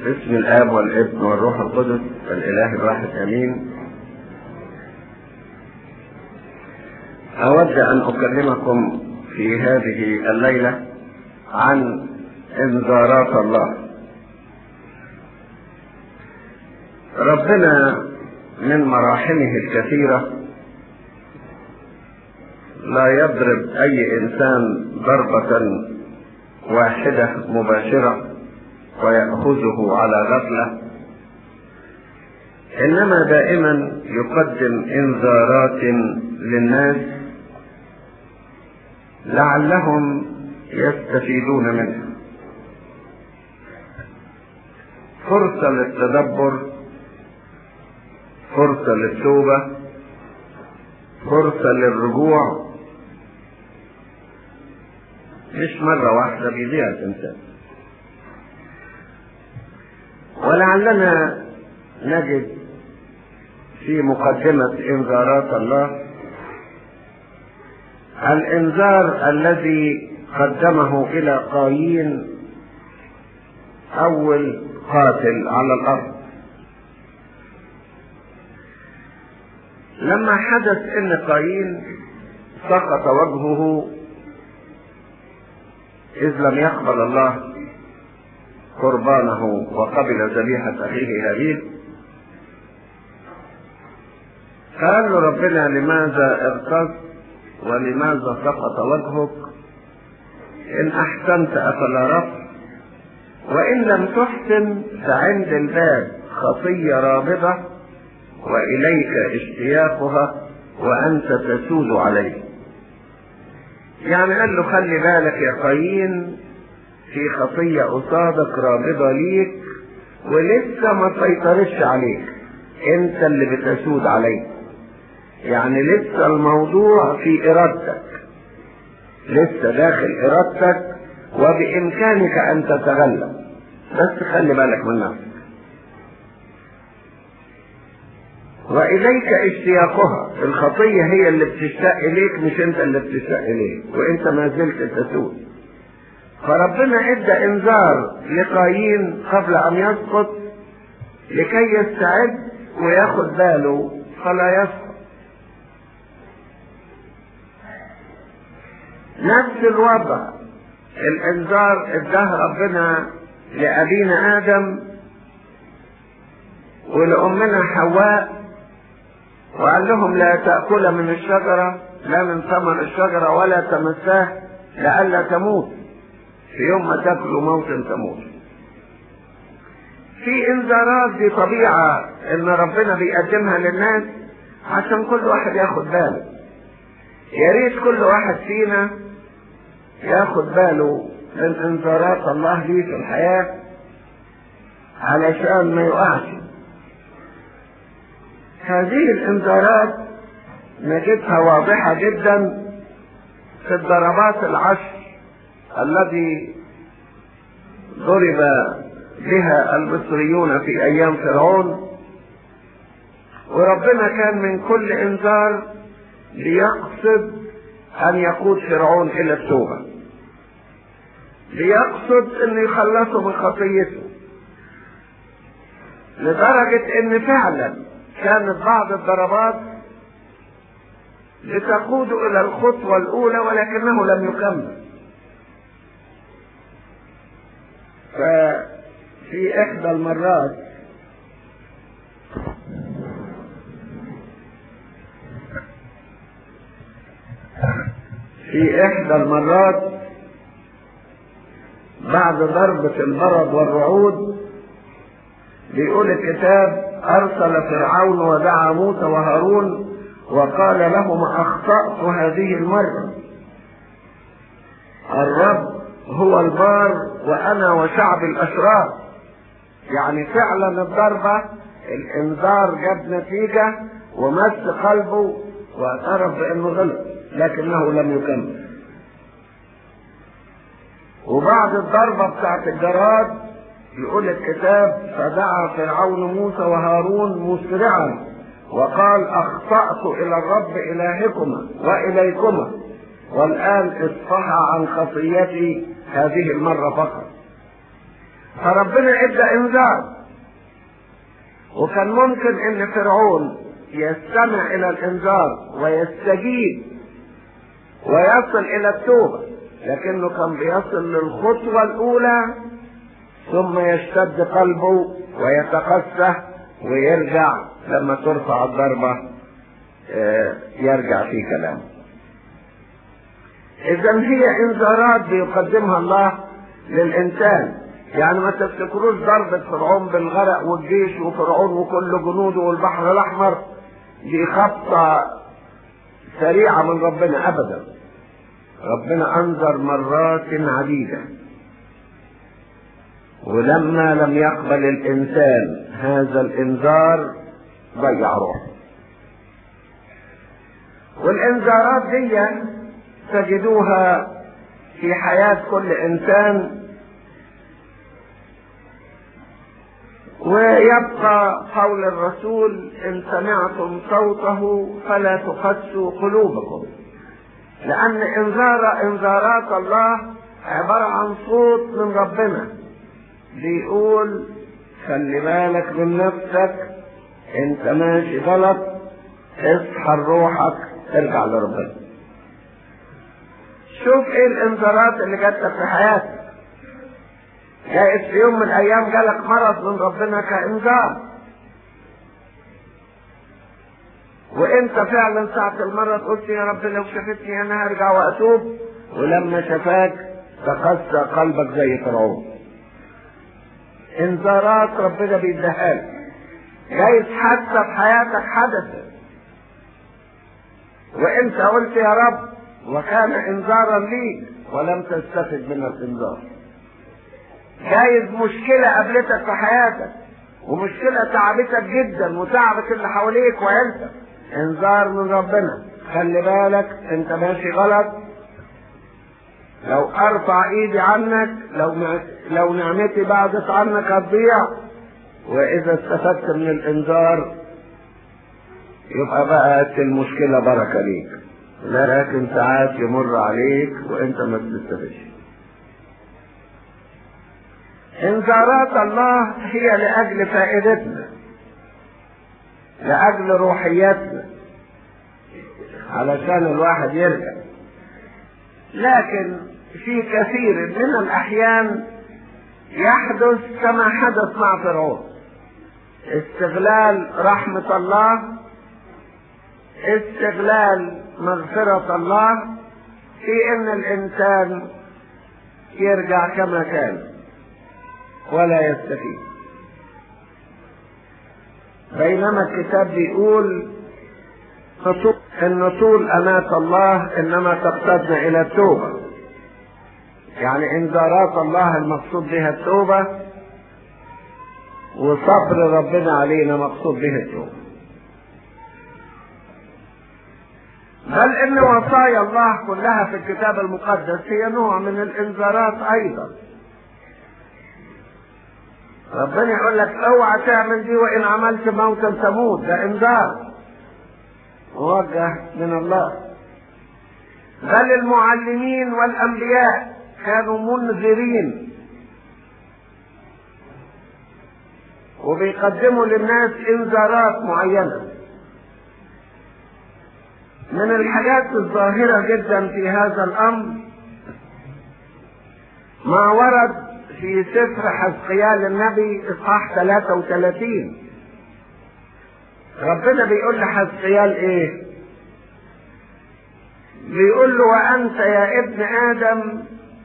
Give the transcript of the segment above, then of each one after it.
باسم الاب والابن والروح القدس الاله الواحد امين اود ان اكلمكم في هذه الليله عن انذارات الله ربنا من مراحمه الكثيره لا يضرب اي انسان ضربه واحده مباشره ويأخذه على غفلة إنما دائما يقدم إنذارات للناس لعلهم يستفيدون منها فرصة للتدبر فرصة للتوبة فرصة للرجوع مش مرة واحدة بيضيع الإنسان ولعلنا نجد في مقدمة إنذارات الله الإنذار الذي قدمه إلى قايين أول قاتل على الأرض لما حدث إن قايين سقط وجهه إذ لم يقبل الله قربانه وقبل ذبيحة أخيه هابيل قال له ربنا لماذا ارتضت ولماذا سقط وجهك إن أحسنت أفلا رفض وإن لم تحسن فعند الباب خطية رابضة وإليك اشتياقها وأنت تسود عليه يعني قال له خلي بالك يا قايين في خطية قصادك رابضة ليك ولسه ما سيطرش عليك انت اللي بتسود عليك يعني لسه الموضوع في ارادتك لسه داخل ارادتك وبامكانك ان تتغلب بس خلي بالك من نفسك واليك اشتياقها الخطيه هي اللي بتشتاق اليك مش انت اللي بتشتاق اليه وانت ما زلت تسود فربنا ادى انذار لقايين قبل ان يسقط لكي يستعد وياخد باله فلا يسقط نفس الوضع الانذار اداه ربنا لابينا ادم ولامنا حواء وقال لهم لا تاكل من الشجره لا من ثمر الشجره ولا تمساه لئلا تموت في يوم ما تاكلوا موت تموت في انذارات دي طبيعة ان ربنا بيقدمها للناس عشان كل واحد ياخد باله يا ريت كل واحد فينا ياخد باله من انذارات الله ليه في الحياة علشان ما يقعش هذه الانذارات نجدها واضحة جدا في الضربات العشر الذي ضرب بها المصريون في ايام فرعون وربنا كان من كل انذار ليقصد ان يقود فرعون الى التوبه ليقصد ان يخلصوا من خطيته لدرجه ان فعلا كانت بعض الضربات لتقود الى الخطوه الاولى ولكنه لم يكمل ففي إحدى المرات في إحدى المرات بعد ضربة البرد والرعود بيقول الكتاب أرسل فرعون ودعا موسى وهارون وقال لهما أخطأت هذه المرة الرب هو البار وانا وشعب الاشرار يعني فعلا الضربة الانذار جاب نتيجة ومس قلبه واعترف بانه غلط لكنه لم يكمل وبعد الضربة بتاعت الجراد يقول الكتاب فدعا فرعون موسى وهارون مسرعا وقال اخطأت الى الرب الهكما واليكما والان اصفح عن خطيتي هذه المرة فقط فربنا ادى انذار وكان ممكن ان فرعون يستمع الى الانذار ويستجيب ويصل الى التوبة لكنه كان بيصل للخطوة الاولى ثم يشتد قلبه ويتقسى ويرجع لما ترفع الضربة يرجع في كلامه اذا هي انذارات بيقدمها الله للانسان يعني ما تفتكروش ضربة فرعون بالغرق والجيش وفرعون وكل جنوده والبحر الاحمر دي خطة سريعة من ربنا ابدا ربنا انذر مرات عديدة ولما لم يقبل الانسان هذا الانذار ضيع روحه والانذارات دي تجدوها في حياة كل انسان ويبقى قول الرسول ان سمعتم صوته فلا تقسوا قلوبكم لان انذار انذارات الله عبارة عن صوت من ربنا بيقول خلي بالك من نفسك انت ماشي غلط اصحى روحك ارجع لربنا شوف ايه الانذارات اللي جات لك في حياتك جايز في يوم من الايام جالك مرض من ربنا كانذار وانت فعلا ساعة المرض قلت يا رب لو شفتني انا هرجع واتوب ولما شفاك تقسى قلبك زي فرعون انذارات ربنا بيديها لك جايز حتى في حياتك حدثت وانت قلت يا رب وكان انذارا ليك ولم تستفد من الانذار جايز مشكلة قابلتك في حياتك ومشكلة تعبتك جدا وتعبت اللي حواليك وعيلتك انذار من ربنا خلي بالك انت ماشي غلط لو ارفع ايدي عنك لو لو نعمتي بعدت عنك هتضيع واذا استفدت من الانذار يبقى بقت المشكلة بركة ليك لكن ساعات يمر عليك وانت ما بتستفدش انذارات الله هي لاجل فائدتنا لاجل روحيتنا علشان الواحد يرجع لكن في كثير من الاحيان يحدث كما حدث مع فرعون استغلال رحمة الله استغلال مغفرة الله في ان الانسان يرجع كما كان ولا يستفيد بينما الكتاب بيقول ان طول امات الله انما تقتدنا الى التوبة يعني انذارات الله المقصود بها التوبة وصبر ربنا علينا مقصود به التوبة بل ان وصايا الله كلها في الكتاب المقدس هي نوع من الانذارات ايضا ربنا يقول لك اوعى تعمل دي وان عملت موتا تموت ده انذار موجه من الله بل المعلمين والانبياء كانوا منذرين وبيقدموا للناس انذارات معينه من الحاجات الظاهرة جدا في هذا الأمر ما ورد في سفر حزقيال النبي إصحاح 33 ربنا بيقول لحزقيال إيه؟ بيقول له وأنت يا ابن آدم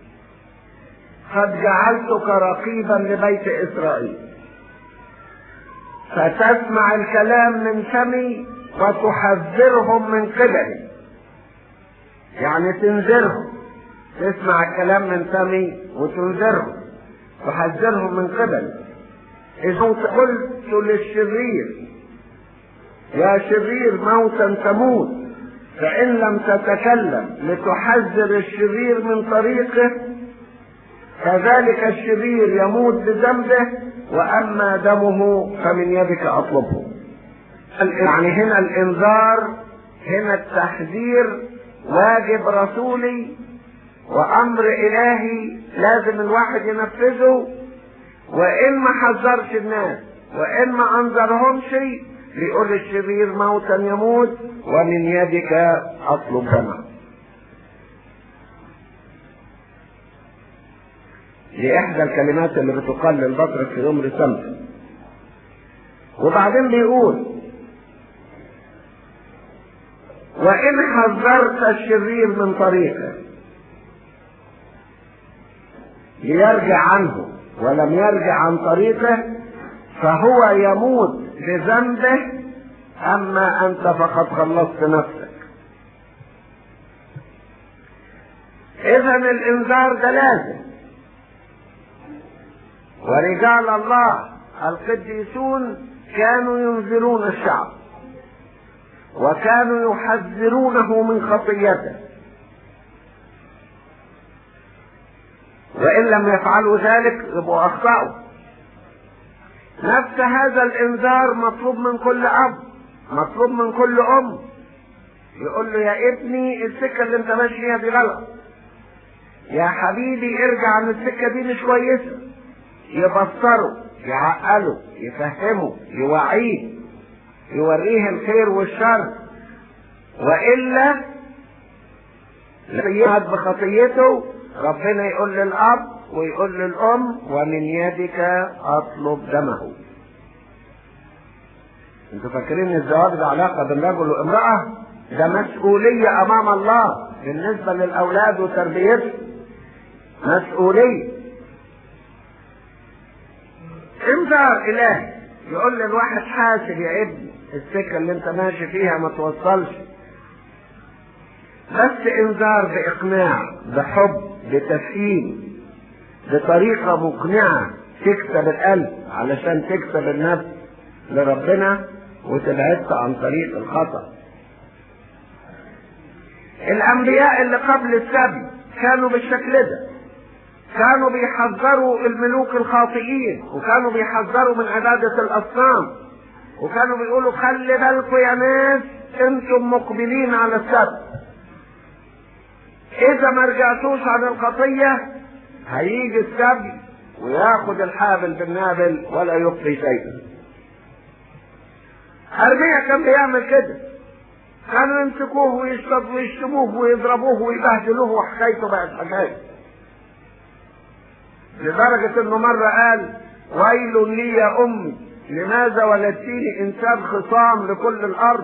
قد جعلتك رقيبا لبيت إسرائيل فتسمع الكلام من فمي وتحذرهم من قبلي يعني تنذرهم تسمع الكلام من فمي وتنذرهم تحذرهم من قبلي إذا قلت للشرير يا شرير موتا تموت فإن لم تتكلم لتحذر الشرير من طريقه كذلك الشرير يموت بذنبه وأما دمه فمن يدك أطلبه يعني هنا الانذار هنا التحذير واجب رسولي وامر الهي لازم الواحد ينفذه وان ما حذرش الناس وان ما انذرهمش بيقول الشرير موتا يموت ومن يدك اطلب دمه دي احدى الكلمات اللي بتقال للبطرس في يوم رسالته وبعدين بيقول وان حذرت الشرير من طريقه ليرجع عنه ولم يرجع عن طريقه فهو يموت بذنبه اما انت فقد خلصت نفسك اذا الانذار ده لازم ورجال الله القديسون كانوا ينذرون الشعب وكانوا يحذرونه من خطيته وان لم يفعلوا ذلك يبقوا اخطاوا نفس هذا الانذار مطلوب من كل اب مطلوب من كل ام يقول له يا ابني السكه اللي انت ماشي فيها دي غلط يا حبيبي ارجع عن السكه دي مش كويسه يبصره يعقله يفهمه يوعيه يوريه الخير والشر والا يشهد بخطيته ربنا يقول للاب ويقول للام ومن يدك اطلب دمه انتوا فاكرين الزواج ده علاقه بين رجل وامراه ده مسؤوليه امام الله بالنسبه للاولاد وتربيتهم مسؤوليه انذار الهي يقول للواحد حاسب يا ابني السكه اللي انت ماشي فيها ما توصلش بس انذار باقناع بحب بتفهيم بطريقه مقنعه تكسب القلب علشان تكسب النفس لربنا وتبعدت عن طريق الخطا الانبياء اللي قبل السبي كانوا بالشكل ده كانوا بيحذروا الملوك الخاطئين وكانوا بيحذروا من عبادة الأصنام وكانوا بيقولوا خلي بالكم يا ناس انتم مقبلين على السبت إذا ما رجعتوش عن الخطية هيجي السبي وياخد الحابل بالنابل ولا يبقي شيئا أرميا كان بيعمل كده كانوا يمسكوه ويشتموه ويضربوه ويبهدلوه وحكايته بقت حكايه لدرجة انه مرة قال ويل لي يا امي لماذا ولدتيني انسان خصام لكل الارض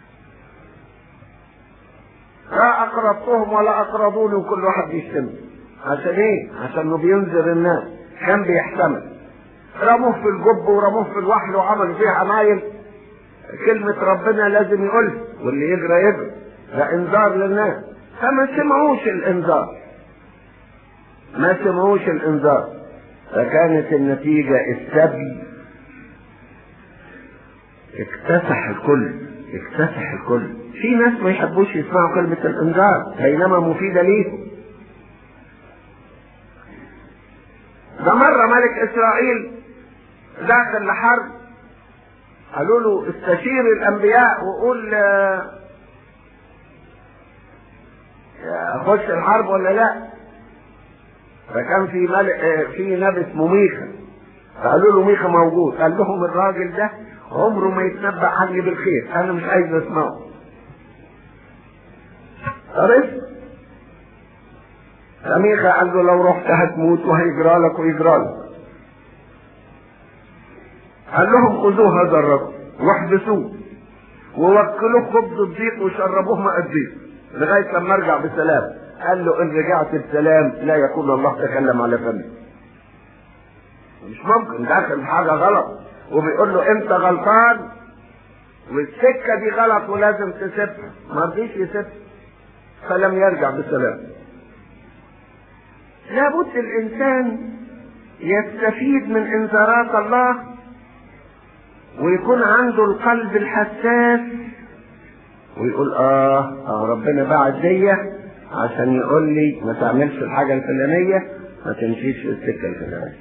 لا اقرضتهم ولا اقرضوني وكل واحد بيشتمني عشان ايه؟ عشان انه بينذر الناس كان بيحتمل رموه في الجب ورموه في الوحل وعملوا فيه عمايل كلمة ربنا لازم يقولها واللي يجرى يجرى ده انذار للناس فما سمعوش الانذار ما سمعوش الانذار فكانت النتيجة السبي اكتسح الكل اكتسح الكل في ناس ما يحبوش يسمعوا كلمة الانذار بينما مفيدة ليهم ده مرة ملك اسرائيل داخل لحرب قالوا له استشير الانبياء وقول اخش الحرب ولا لا فكان في ملك في نبي اسمه ميخا فقالوا له ميخا موجود قال لهم الراجل ده عمره ما يتنبأ عني بالخير انا مش عايز اسمعه عرفت فميخا قال له لو رحت هتموت وهيجرى لك ويجرى لك قال لهم خذوه هذا الرجل واحبسوه ووكلوه خبز الضيق وشربوه ماء الضيق لغايه لما ارجع بسلام قال له ان رجعت بسلام لا يكون الله تكلم على فمي مش ممكن داخل حاجة غلط وبيقول له انت غلطان والسكة دي غلط ولازم تسيبها ما رضيش يسيبها فلم يرجع بسلام لابد الانسان يستفيد من انذارات الله ويكون عنده القلب الحساس ويقول اه, آه ربنا بعد ديه عشان يقول لي ما تعملش الحاجة الفلانية ما تمشيش في السكة الفلانية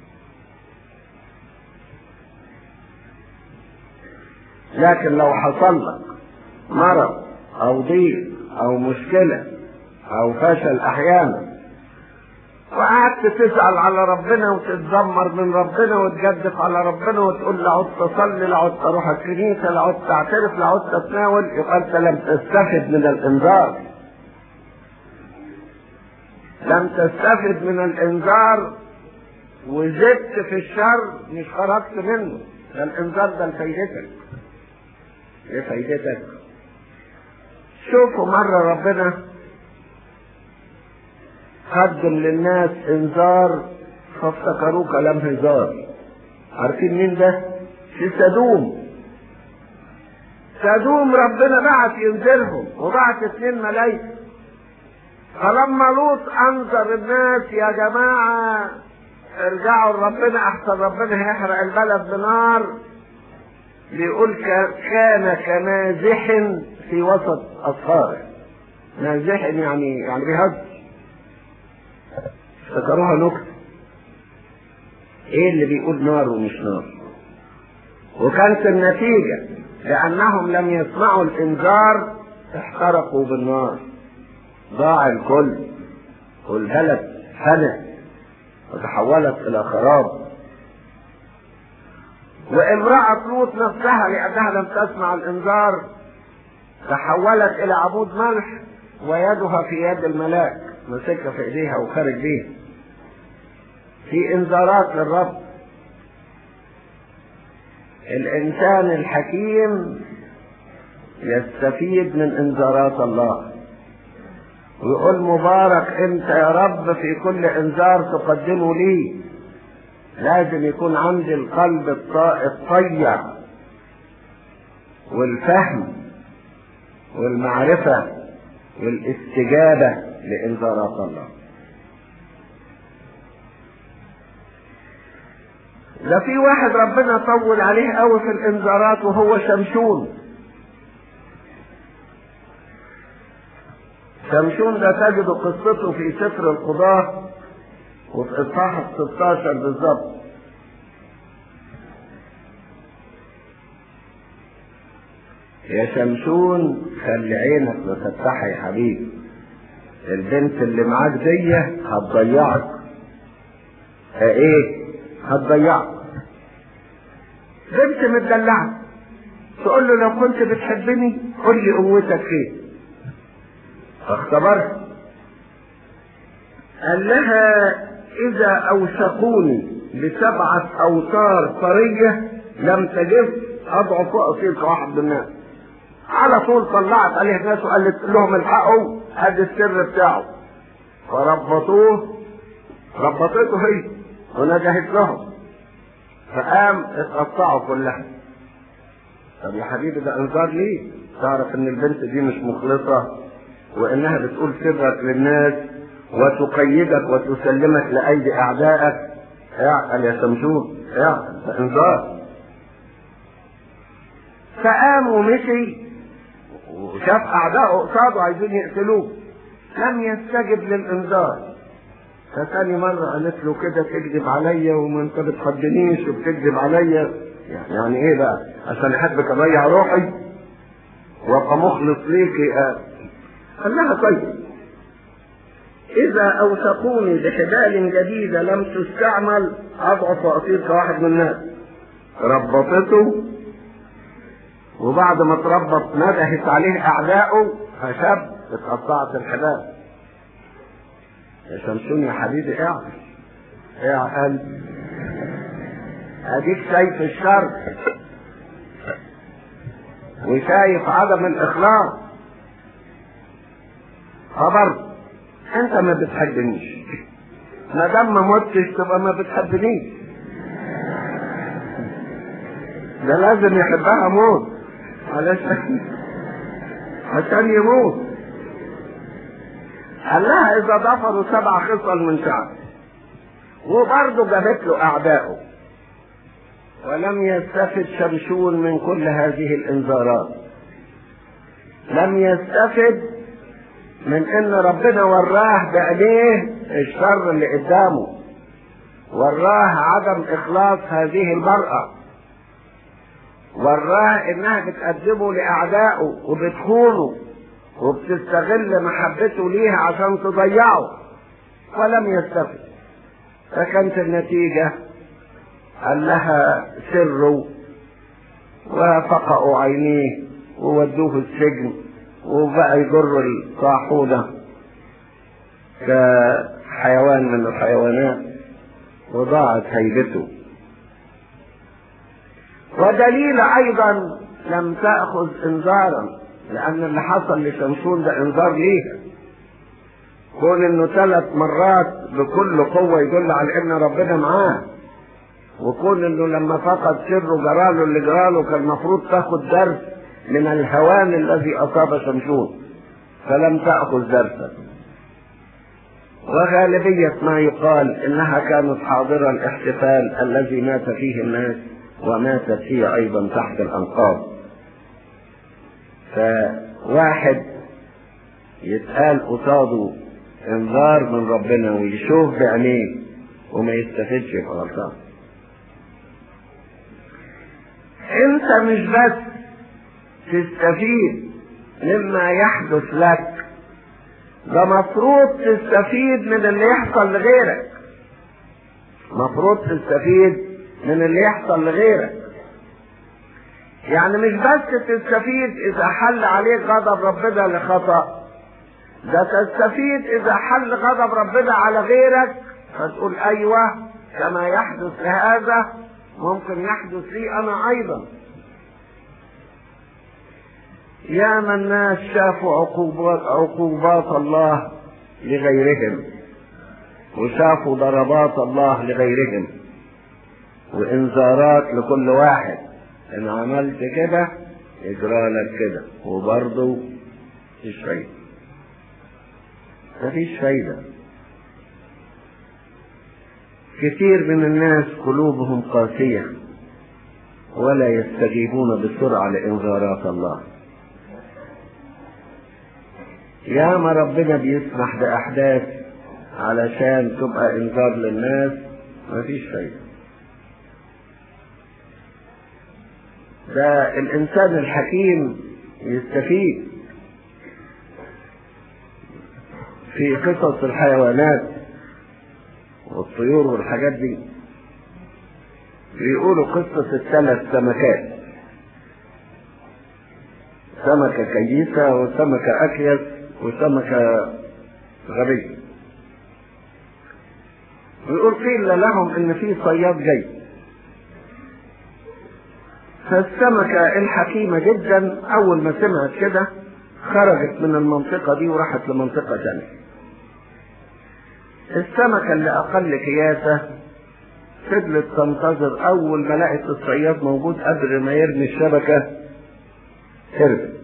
لكن لو حصل لك مرض او ضيق او مشكلة او فشل احيانا وقعدت تسأل على ربنا وتتذمر من ربنا وتجدف على ربنا وتقول لا عدت اصلي لا عدت اروح الكنيسة لا عدت اعترف لا عدت اتناول يبقى انت لم تستفد من الانذار لم تستفد من الانذار وزدت في الشر مش خرجت منه ده الانذار ده لفايدتك لفايدتك شوفوا مرة ربنا قدم للناس انذار فافتكروه كلام هزار عارفين مين ده؟ في سدوم سدوم ربنا بعت ينذرهم وبعت اتنين ملايكة فلما لوط انذر الناس يا جماعة ارجعوا لربنا احسن ربنا هيحرق البلد بنار بيقول كان كنازح في وسط اصهاره نازح يعني يعني بيهزر افتكروها نكتة ايه اللي بيقول نار ومش نار وكانت النتيجة لأنهم لم يسمعوا الإنذار احترقوا بالنار ضاع الكل والبلد فنت وتحولت إلى خراب وامرأة لوط نفسها لأنها لم تسمع الإنذار تحولت إلى عمود ملح ويدها في يد الملاك مسكها في إيديها وخرج بيها في انذارات للرب الانسان الحكيم يستفيد من انذارات الله ويقول مبارك انت يا رب في كل انذار تقدمه لي لازم يكون عندي القلب الطيع والفهم والمعرفة والاستجابة لانذارات الله ده في واحد ربنا طول عليه قوي في الانذارات وهو شمشون شمشون ده تجد قصته في سفر القضاة وفي اصحاح 16 بالظبط يا شمشون خلي عينك مفتحة يا حبيبي البنت اللي معاك دي هتضيعك ايه هتضيعك بنت متدلعة تقول له لو كنت بتحبني قول لي قوتك فين فاختبرت قال لها اذا اوثقوني بسبعة اوتار طرية لم تجف اضعف واصير كواحد من الناس على طول طلعت عليه ناس وقالت لهم الحقوا هذا السر بتاعه فربطوه ربطته هي ونجحت لهم فقام اتقطعوا كلها طب يا حبيبي ده انذار ليه تعرف ان البنت دي مش مخلصة وانها بتقول سرك للناس وتقيدك وتسلمك لايدي اعدائك اعقل يا شمشون اعقل ده انذار فقام ومشي وشاف اعدائه قصاده عايزين يقتلوه لم يستجب للانذار فتاني مرة قالت له كده تكذب عليا وما انت بتحبنيش وبتكذب عليا يعني ايه بقى عشان احبك اضيع روحي وابقى مخلص ليكي آه. قال لها طيب اذا اوثقوني بحبال جديدة لم تستعمل اضعف واصير كواحد من الناس ربطته وبعد ما تربط ندهت عليه اعدائه فشب اتقطعت الحبال يا شمسون يا حبيبي اعقل اعقل اديك شايف الشر وشايف عدم الاخلاص خبر انت ما بتحبنيش ما دام ما متش تبقى ما بتحبنيش ده لازم يحبها موت علشان عشان يموت قال لها اذا ضفروا سبع خصل من شعب وبرضه جابت له اعدائه ولم يستفد شمشون من كل هذه الانذارات لم يستفد من ان ربنا وراه بعينيه الشر اللي قدامه وراه عدم اخلاص هذه المرأة وراه انها بتقدمه لاعدائه وبتخونه وبتستغل محبته ليها عشان تضيعه ولم يستفد فكانت النتيجة قال لها سروا وفقعوا عينيه وودوه السجن وبقى يجر الطاحونة كحيوان من الحيوانات وضاعت هيبته ودليل ايضا لم تأخذ انذارا لان اللي حصل لشمشون ده انذار ليها كون انه ثلاث مرات بكل قوة يدل على ان ربنا معاه وكون انه لما فقد سره جراله اللي جراله كان المفروض تاخد درس من الهوان الذي اصاب شمشون فلم تأخذ درسا وغالبية ما يقال انها كانت حاضرة الاحتفال الذي مات فيه الناس وماتت هي ايضا تحت الانقاض فواحد يتقال قصاده انذار من ربنا ويشوف بعينيه وما يستفدش يبقى غلطان انت مش بس تستفيد مما يحدث لك ده مفروض تستفيد من اللي يحصل لغيرك مفروض تستفيد من اللي يحصل لغيرك يعني مش بس تستفيد اذا حل عليك غضب ربنا لخطأ ده تستفيد اذا حل غضب ربنا على غيرك فتقول ايوه كما يحدث لهذا ممكن يحدث لي انا ايضا يا من الناس شافوا عقوبات عقوبات الله لغيرهم وشافوا ضربات الله لغيرهم وانذارات لكل واحد ان عملت كده يجرى لك كده وبرضه مفيش فايده مفيش فايده كثير من الناس قلوبهم قاسيه ولا يستجيبون بسرعه لانذارات الله ياما ربنا بيسمح بأحداث علشان تبقى إنذار للناس مفيش فايدة ده الإنسان الحكيم يستفيد في قصص الحيوانات والطيور والحاجات دي بيقولوا قصة الثلاث سمكات سمكة كيسة وسمكة أكيس وسمكة غبية ويقول قيل لهم ان في صياد جاي فالسمكة الحكيمة جدا اول ما سمعت كده خرجت من المنطقة دي وراحت لمنطقة تانية السمكة اللي اقل كياسة فضلت تنتظر اول ما لقت الصياد موجود قبل ما يرمي الشبكة هربت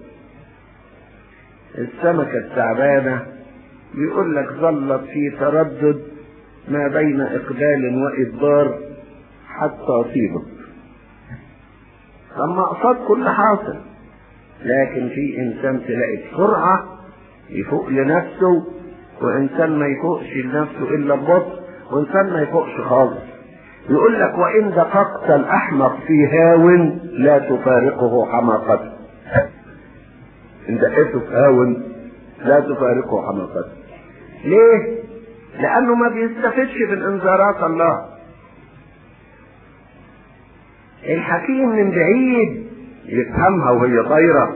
السمكة التعبانة بيقول لك ظلت في تردد ما بين إقبال وإدبار حتى أصيبت ثم أقصد كل حاصل لكن في إنسان تلاقي بسرعة يفوق لنفسه وإنسان ما يفوقش لنفسه إلا ببطء وإنسان ما يفوقش خالص يقول لك وإن دققت الأحمق في هاو لا تفارقه حماقته إن دقيته في هاون لا تفارقه حماقته ليه؟ لأنه ما بيستفدش من إنذارات الله الحكيم من بعيد يفهمها وهي طايرة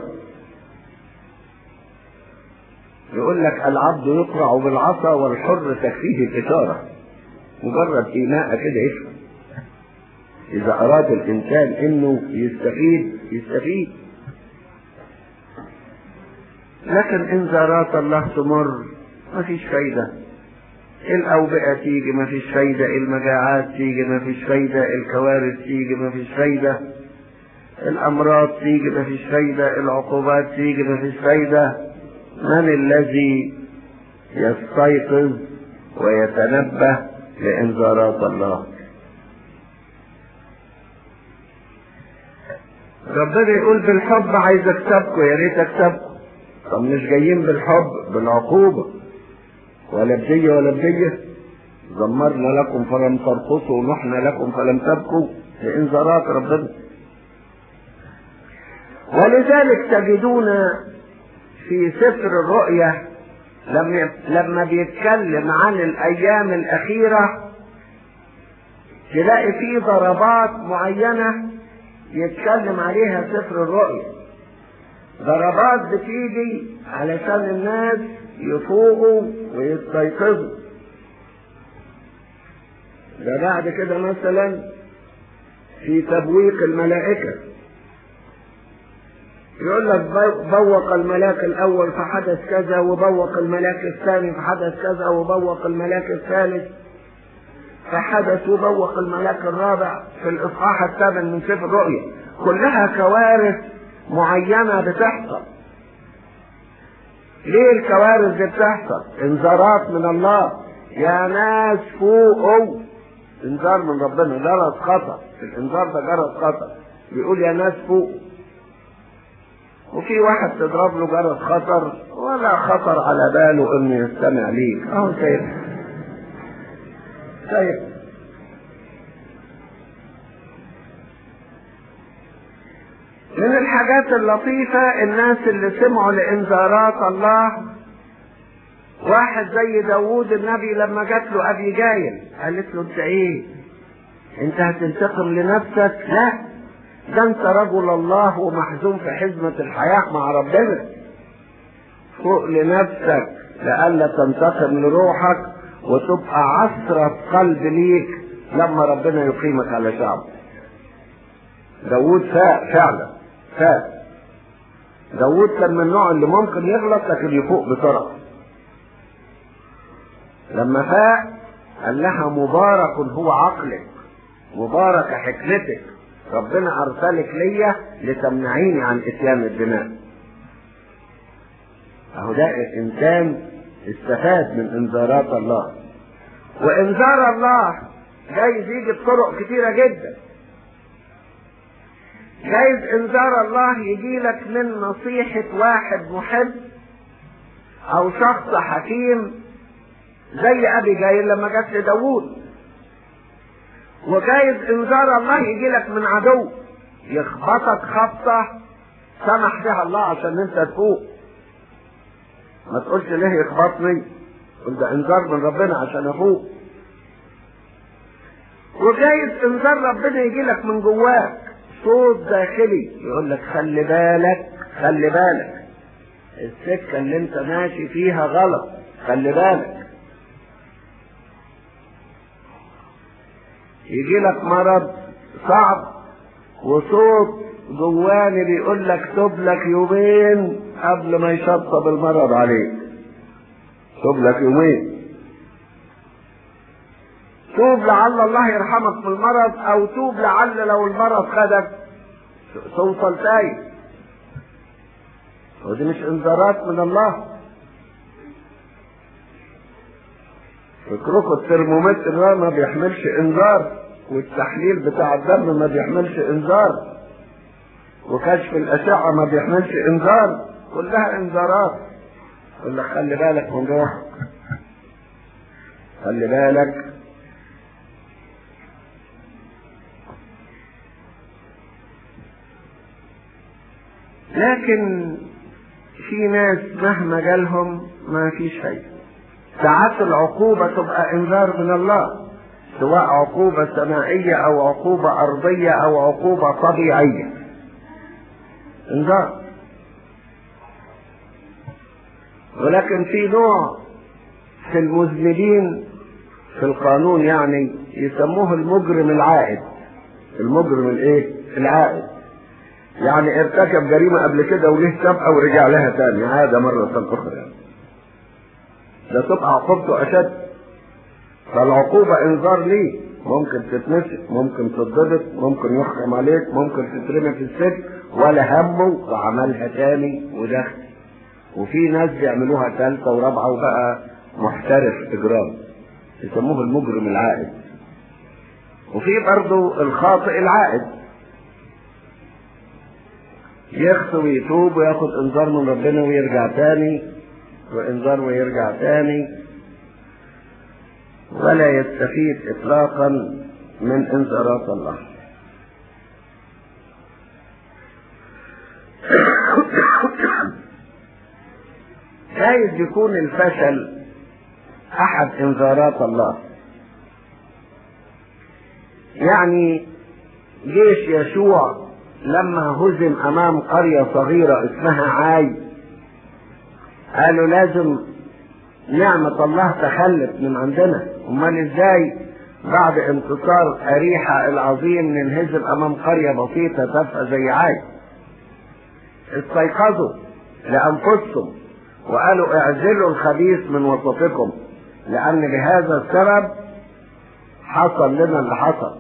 يقول لك العبد يقرع بالعصا والحر تكفيه الإشارة مجرد إيماء كده يفهم إذا أراد الإنسان إنه يستفيد يستفيد لكن انذارات الله تمر ما فيش فايدة الأوبئة تيجي ما فيش فايدة المجاعات تيجي ما فيش فايدة الكوارث تيجي ما فيش فايدة الأمراض تيجي ما فيش فايدة العقوبات تيجي ما فيش فايدة من الذي يستيقظ ويتنبه لإنذارات الله ربنا يقول بالحب عايز اكسبكم يا ريت اكسبكم طب مش جايين بالحب بالعقوبة ولا بدية ولا بدية زمرنا لكم فلم ترقصوا ونحن لكم فلم تبكوا لإنذارات ربنا ولذلك تجدون في سفر الرؤيا لما لما بيتكلم عن الايام الاخيره تلاقي فيه ضربات معينه يتكلم عليها سفر الرؤيا ضربات بتيجي علشان الناس يفوقوا ويستيقظوا ده بعد كده مثلا في تبويق الملائكة يقول لك بوق الملاك الأول فحدث كذا وبوق الملاك الثاني فحدث كذا وبوق الملاك الثالث فحدث وبوق الملاك الرابع في الإصحاح الثامن من سفر الرؤيا كلها كوارث معينة بتحصل ليه الكوارث دي بتحصل انذارات من الله يا ناس فوقوا انذار من ربنا جرس خطر الانذار ده جرس خطر بيقول يا ناس فوق وفي واحد تضرب له جرس خطر ولا خطر على باله انه يستمع ليك اهو شايف شايف من الحاجات اللطيفة الناس اللي سمعوا لإنذارات الله واحد زي داوود النبي لما جات له أبي جايل قالت له أنت إيه؟ أنت هتنتقم لنفسك؟ لا ده أنت رجل الله ومحزون في حزمة الحياة مع ربنا فوق لنفسك لئلا تنتقم لروحك وتبقى عصرة قلب ليك لما ربنا يقيمك على شعبه داوود فاق فعلا فاق داوود كان من النوع اللي ممكن يغلط لكن يفوق بسرعة لما فاق قال لها مبارك هو عقلك مبارك حكمتك ربنا ارسلك ليا لتمنعيني عن اتيان الدماء اهو ده انسان استفاد من انذارات الله وانذار الله جايز يجي بطرق كتيره جدا جايز انذار الله يجي لك من نصيحة واحد محب او شخص حكيم زي ابي جايل لما جت لداوود وجايز انذار الله يجي لك من عدو يخبطك خبطة سمح بها الله عشان انت تفوق ما تقولش ليه يخبطني قل ده انذار من ربنا عشان افوق وجايز انذار ربنا يجي لك من جواك صوت داخلي يقول لك خلي بالك خلي بالك السكة اللي انت ماشي فيها غلط خلي بالك يجي لك مرض صعب وصوت جواني بيقول لك تب لك يومين قبل ما يشطب المرض عليك تب لك يومين توب لعل الله يرحمك في المرض او توب لعل لو المرض خدك توصل تايه ودي مش انذارات من الله فكركم الترمومتر ده ما بيحملش انذار والتحليل بتاع الدم ما بيحملش انذار وكشف الاشعه ما بيحملش انذار كلها انذارات يقول لك خلي بالك من روحك خلي بالك لكن في ناس مهما جالهم ما فيش فايده ساعات العقوبة تبقى انذار من الله سواء عقوبة سمائية او عقوبة ارضية او عقوبة طبيعية انذار ولكن في نوع في المذنبين في القانون يعني يسموه المجرم العائد المجرم الايه العائد يعني ارتكب جريمة قبل كده وليه سابقة ورجع لها تاني عاد مرة أخرى يعني. ده تبقى عقوبته أشد فالعقوبة إنذار ليه ممكن تتمسك ممكن تتضبط ممكن يحكم عليك ممكن تترمي في السجن ولا همه وعملها تاني ودخل وفي ناس بيعملوها ثالثة ورابعة وبقى محترف إجرام يسموه المجرم العائد وفي برضه الخاطئ العائد يخطئ ويتوب وياخد انذار من ربنا ويرجع تاني وانذار ويرجع تاني ولا يستفيد اطلاقا من انذارات الله جايز يكون الفشل احد انذارات الله يعني جيش يشوع لما هزم امام قرية صغيرة اسمها عاي قالوا لازم نعمة الله تخلت من عندنا امال ازاي بعد انتصار اريحة العظيم ننهزم امام قرية بسيطة تافهة زي عاي استيقظوا لانفسهم وقالوا اعزلوا الخبيث من وسطكم لان بهذا السبب حصل لنا اللي حصل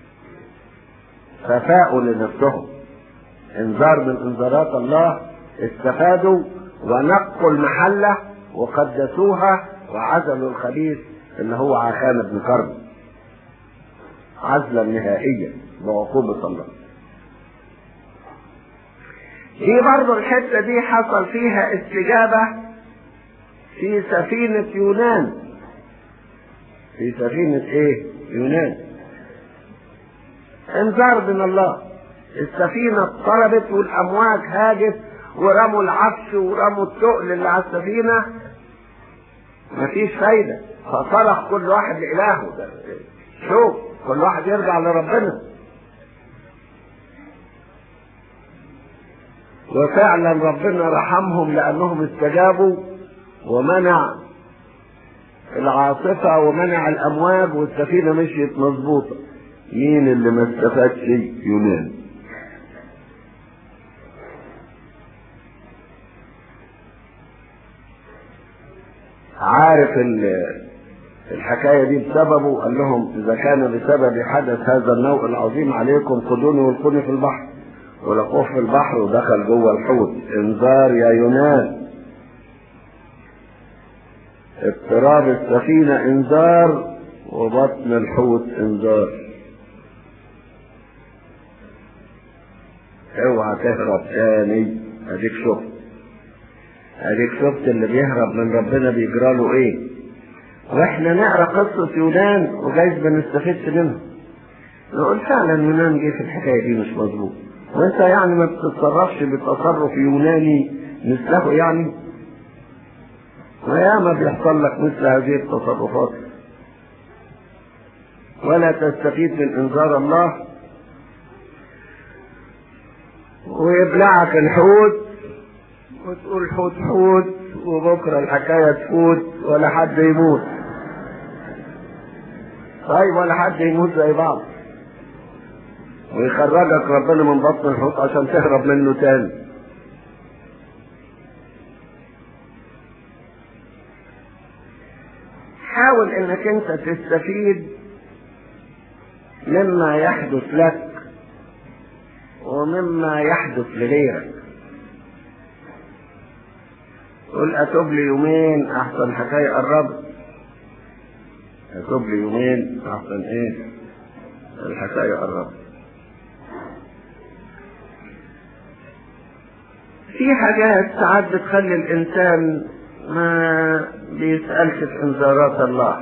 ففاءوا لنفسهم انذار من انذارات الله استفادوا ونقوا المحلة وقدسوها وعزلوا الخبيث اللي هو عخان بن كرب عزلا نهائيا بعقوبة الله دي برضه الحتة دي حصل فيها استجابة في سفينة يونان في سفينة ايه يونان انذار من الله السفينة اضطربت والامواج هاجت ورموا العفش ورموا التقل اللي على السفينة مفيش فايدة فصرخ كل واحد لإلهه ده شوف كل واحد يرجع لربنا وفعلا ربنا رحمهم لأنهم استجابوا ومنع العاصفة ومنع الأمواج والسفينة مشيت مظبوطة مين اللي ما استفادش يونان عارف الحكاية دي بسببه قال لهم إذا كان بسبب حدث هذا النوء العظيم عليكم خذوني والقوني في البحر ولقوه في البحر ودخل جوه الحوت انذار يا يونان اضطراب السفينة انذار وبطن الحوت انذار اوعى تهرب تاني اديك شفت اديك شفت اللي بيهرب من ربنا بيجرى له ايه واحنا نقرا قصه يونان وجايز ما نستفدش منها نقول فعلا يونان جه في الحكايه دي مش مظبوط وانت يعني ما بتتصرفش بتصرف يوناني مثله يعني وياما بيحصل لك مثل هذه التصرفات ولا تستفيد من انذار الله ويبلعك الحوت وتقول حوت حوت وبكره الحكايه تفوت ولا حد يموت طيب ولا حد يموت زي بعض ويخرجك ربنا من بطن الحوت عشان تهرب منه تاني حاول انك انت تستفيد مما يحدث لك ومما يحدث لغيرك قل اتوب لي يومين احسن حكايه قربت اتوب لي يومين احسن ايه الحكايه قربت في حاجات ساعات بتخلي الانسان ما بيسألش في انذارات الله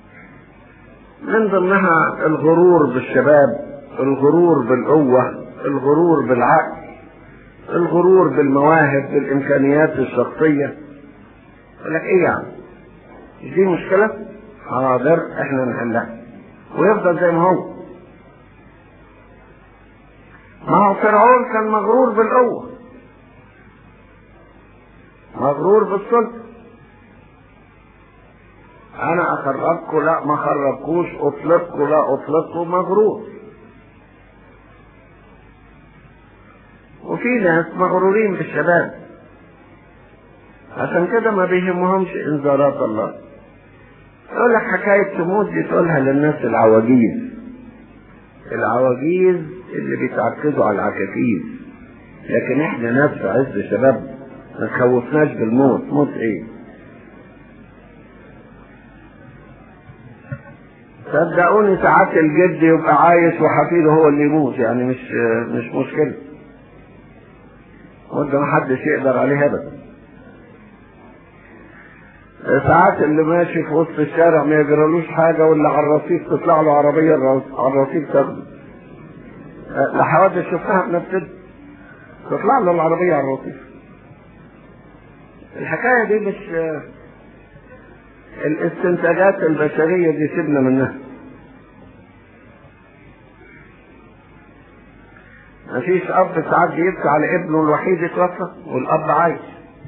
من ضمنها الغرور بالشباب الغرور بالقوة الغرور بالعقل الغرور بالمواهب بالامكانيات الشخصية يقول لك ايه يعني دي مشكلة حاضر احنا نحلها ويفضل زي ما هو ما هو فرعون كان مغرور بالقوة مغرور بالسلطة انا اخرجكم لا ما خرجكوش اطلقكم لا اطلقكم مغرور وفي ناس مغرورين بالشباب عشان كده ما بيهمهمش انذارات الله يقول لك حكاية تموت دي تقولها للناس العواجيز العواجيز اللي بيتعكزوا على العكاكيز لكن احنا ناس في عز شباب ما تخوفناش بالموت موت ايه صدقوني ساعات الجد يبقى عايش وحفيده هو اللي يموت يعني مش مش مشكله وده محدش يقدر عليه ابدا ساعات اللي ماشي في وسط الشارع ما يجرالوش حاجه واللي على الرصيف تطلع له عربيه على الرصيف تاخده الحوادث شفتها بنفسنا تطلع له العربيه على الرصيف الحكاية دي مش الاستنتاجات البشرية دي سيبنا منها مفيش اب ساعات بيبكي على ابنه الوحيد اتوفى والاب عايش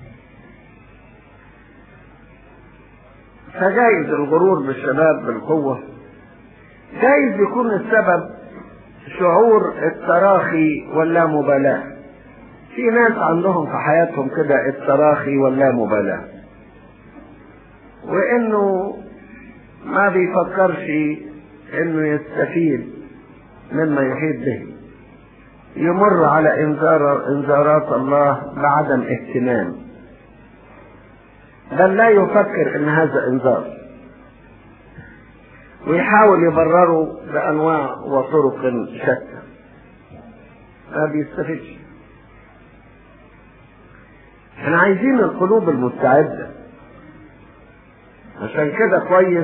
فجايز الغرور بالشباب بالقوة جايز يكون السبب شعور التراخي واللامبالاة في ناس عندهم في حياتهم كده التراخي واللامبالاة وانه ما بيفكرش انه يستفيد مما يحيط به يمر على انذار انذارات الله بعدم اهتمام بل لا يفكر ان هذا انذار ويحاول يبرره بانواع وطرق شتى ما بيستفدش احنا عايزين القلوب المستعدة عشان كده كويس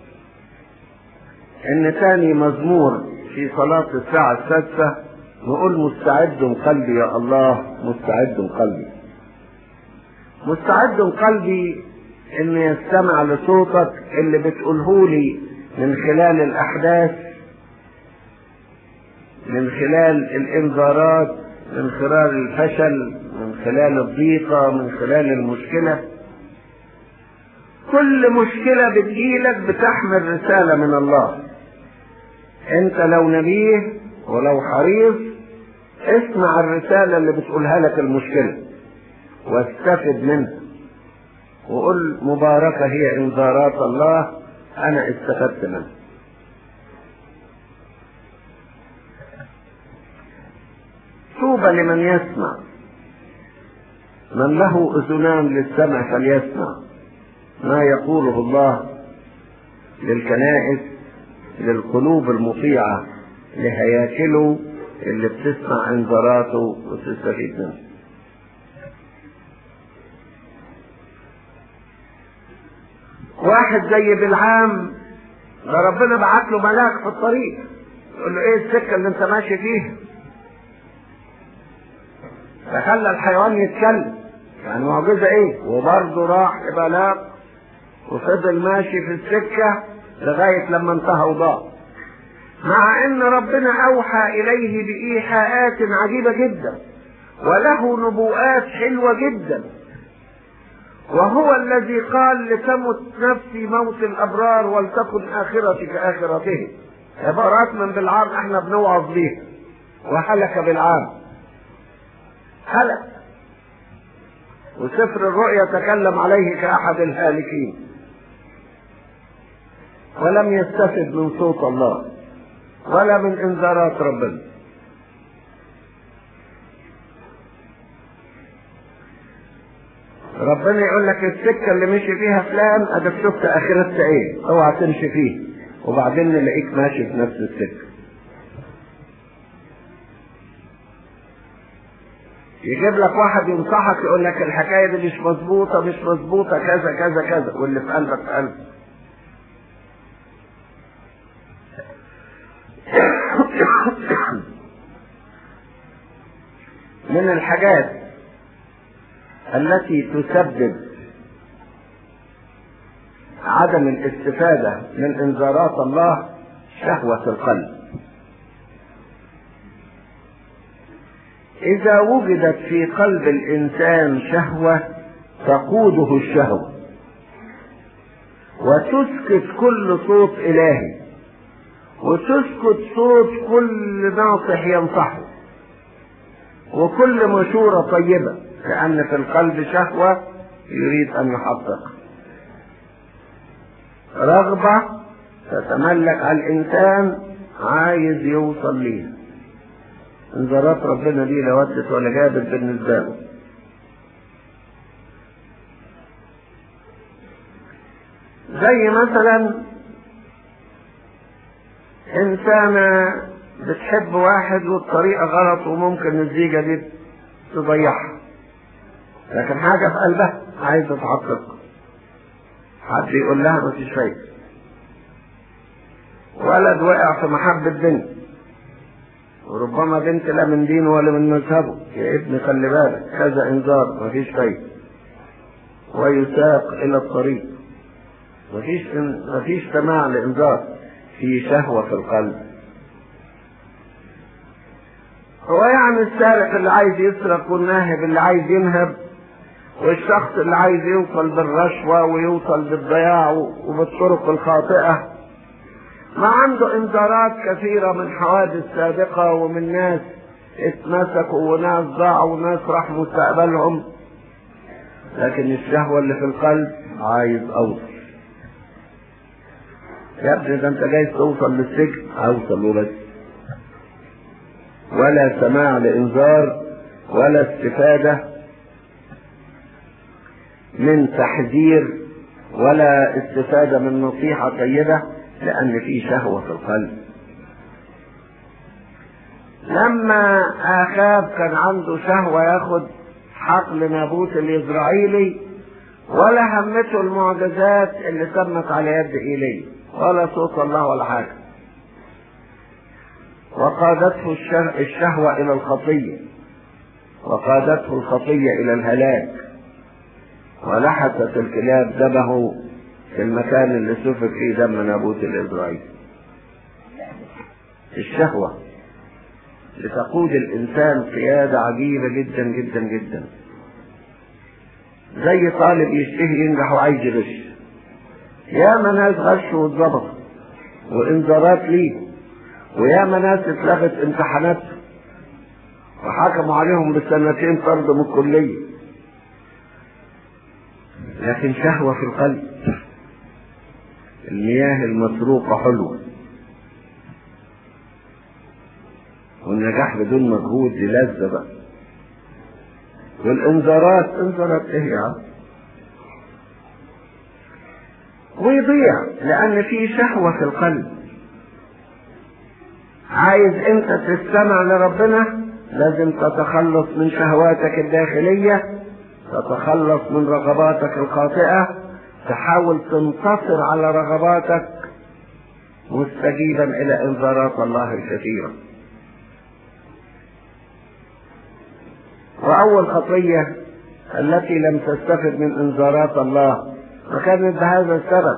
ان تاني مزمور في صلاة الساعة السادسة نقول مستعد قلبي يا الله مستعد قلبي مستعد قلبي ان يستمع لصوتك اللي بتقوله لي من خلال الاحداث من خلال الانذارات من خلال الفشل من خلال الضيقة من خلال المشكلة كل مشكلة بتجيلك بتحمل رسالة من الله انت لو نبيه ولو حريص اسمع الرسالة اللي بتقولها لك المشكلة واستفد منها وقل مباركة هي انذارات الله انا استفدت منها طوبى لمن يسمع من له اذنان للسمع فليسمع ما يقوله الله للكنائس للقلوب المطيعة لهياكله اللي بتسمع انذاراته وتستفيد منه واحد زي بالعام ده ربنا بعت له ملاك في الطريق يقول له ايه السكة اللي انت ماشي فيها فخلى الحيوان يتكلم يعني معجزة ايه وبرضه راح بلاغ وفضل ماشي في السكة لغاية لما انتهى وضاع مع ان ربنا اوحى اليه بايحاءات عجيبة جدا وله نبوءات حلوة جدا وهو الذي قال لتمت نفسي موت الابرار ولتكن اخرتي كاخرته عبارات من بالعام احنا بنوعظ بيها وهلك بالعام هلك وسفر الرؤيا تكلم عليه كأحد الهالكين ولم يستفد من صوت الله ولا من انذارات ربنا ربنا يقول لك السكه اللي مشي فيها فلان ادك شفت اخرتها ايه اوعى تمشي فيه وبعدين نلاقيك ماشي في نفس السكه يجيب لك واحد ينصحك يقول لك الحكايه دي مش مظبوطه مش مظبوطه كذا كذا كذا واللي في قلبك في قلبك من الحاجات التي تسبب عدم الاستفادة من انذارات الله شهوة القلب إذا وجدت في قلب الإنسان شهوة تقوده الشهوة وتسكت كل صوت إلهي وتسكت صوت كل ناصح ينصحه وكل مشورة طيبة لأن في القلب شهوة يريد أن يحقق رغبة تتملك على الإنسان عايز يوصل ليها انذارات ربنا دي لا ودت ولا جابت بالنسبة له زي مثلا إنسانة بتحب واحد والطريقة غلط وممكن الزيجة دي تضيعها لكن حاجة في قلبها عايزة تحقق حد يقول لها ما فيش فايدة ولد وقع في محبة بنت وربما بنت لا من دينه ولا من مذهبه يا ابني خلي بالك كذا انذار ما فيش فايدة ويساق إلى الطريق مفيش مفيش سماع لإنذار في شهوة في القلب هو يعني السارق اللي عايز يسرق والناهب اللي عايز ينهب والشخص اللي عايز يوصل بالرشوة ويوصل بالضياع وبالطرق الخاطئة ما عنده انذارات كثيرة من حوادث سابقة ومن ناس اتمسكوا وناس ضاعوا وناس راح مستقبلهم لكن الشهوة اللي في القلب عايز اوصل يا ابني ده انت جاي توصل للسجن اوصل وبس ولا سماع لانذار ولا استفادة من تحذير ولا استفادة من نصيحة طيبة لأن في شهوة في القلب لما آخاب كان عنده شهوة ياخد حقل نابوت الإسرائيلي ولا همته المعجزات اللي تمت على يد إيلي ولا صوت الله ولا حاجة وقادته الشهوة إلى الخطية وقادته الخطية إلى الهلاك ولحست الكلاب دمه في المكان اللي سفك فيه دم نابوت الإسرائيلي الشهوة لتقود الإنسان قيادة عجيبة جدا جدا جدا زي طالب يشتهي ينجح وعايز يغش ياما ناس غشوا واتظبطوا وانذارات ليه وياما ناس اتلغت امتحاناتهم وحكموا عليهم بسنتين طرد من الكلية لكن شهوة في القلب المياه المسروقة حلوة والنجاح بدون مجهود دي لذة بقى والانذارات انذارات ايه يا عم ويضيع لان في شهوة في القلب عايز انت تستمع لربنا لازم تتخلص من شهواتك الداخلية تتخلص من رغباتك الخاطئة تحاول تنتصر على رغباتك مستجيبا الى انذارات الله الكثيره وأول خطية التي لم تستفد من إنذارات الله فكانت بهذا السبب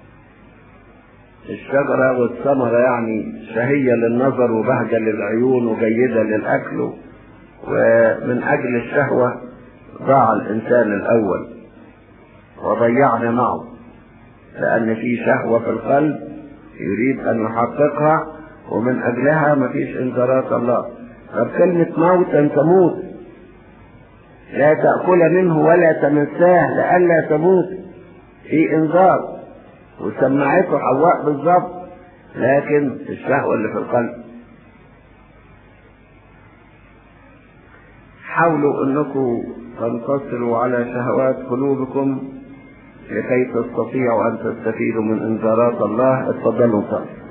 الشجرة والثمرة يعني شهية للنظر وبهجة للعيون وجيدة للأكل ومن أجل الشهوة ضاع الإنسان الأول وضيعنا معه لأن في شهوة في القلب يريد أن يحققها ومن أجلها مفيش إنذارات الله طب كلمة موت أن تموت لا تأكل منه ولا تمساه لئلا تموت في انذار وسمعته حواء بالظبط لكن الشهوة اللي في القلب حاولوا انكم تنتصروا على شهوات قلوبكم لكي تستطيعوا ان تستفيدوا من انذارات الله اتفضلوا صلوا